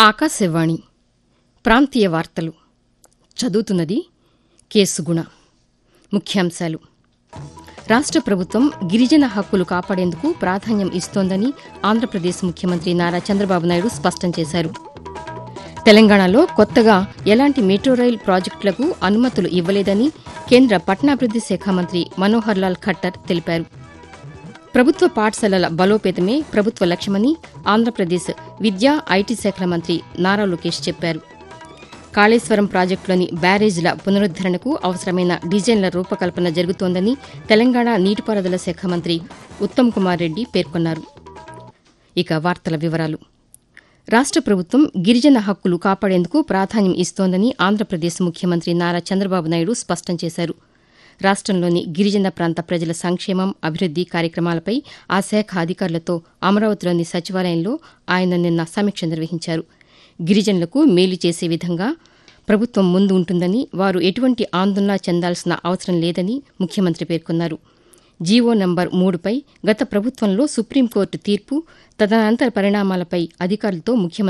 ఆకాశవాణి ప్రాంతీయ వార్తలు చదువుతున్నది కేసుగుణ ముఖ్యాంశాలు రాష్ట ప్రభుత్వం గిరిజన హక్కులు కాపాడేందుకు ప్రాధాన్యం ఇస్తోందని ఆంధ్రప్రదేశ్ ముఖ్యమంత్రి నారా చంద్రబాబు నాయుడు స్పష్టం చేశారు తెలంగాణలో కొత్తగా ఎలాంటి మెట్రో రైల్ ప్రాజెక్టులకు అనుమతులు ఇవ్వలేదని కేంద్ర పట్టణాభివృద్ది శాఖ మంత్రి మనోహర్ లాల్ ఖట్టర్ తెలిపారు ప్రభుత్వ పాఠశాలల బలోపేతమే ప్రభుత్వ లక్ష్యమని ఆంధ్రప్రదేశ్ విద్యా ఐటీ శాఖల మంత్రి నారా లోకేష్ చెప్పారు కాళేశ్వరం ప్రాజెక్టులోని బ్యారేజీల పునరుద్దరణకు అవసరమైన డిజైన్ల రూపకల్పన జరుగుతోందని తెలంగాణ నీటిపారుదల శాఖ మంత్రి ఉత్తమ్ కుమార్ రెడ్డి పేర్కొన్నారు ఇక వార్తల వివరాలు రాష్ట ప్రభుత్వం గిరిజన హక్కులు కాపాడేందుకు ప్రాధాన్యం ఇస్తోందని ఆంధ్రప్రదేశ్ ముఖ్యమంత్రి నారా చంద్రబాబు నాయుడు స్పష్టం చేశారు రాష్టంలోని గిరిజన ప్రాంత ప్రజల సంక్షేమం అభివృద్ది కార్యక్రమాలపై ఆ శాఖ అధికారులతో అమరావతిలోని సచివాలయంలో ఆయన నిన్న సమీక్ష నిర్వహించారు గిరిజనులకు మేలు చేసే విధంగా ప్రభుత్వం ముందు ఉంటుందని వారు ఎటువంటి ఆందోళన చెందాల్సిన అవసరం లేదని ముఖ్యమంత్రి పేర్కొన్నారు జీవో నంబర్ మూడుపై గత ప్రభుత్వంలో సుప్రీంకోర్టు తీర్పు తదనంతర పరిణామాలపై అధికారులతో ముఖ్యమంత్రి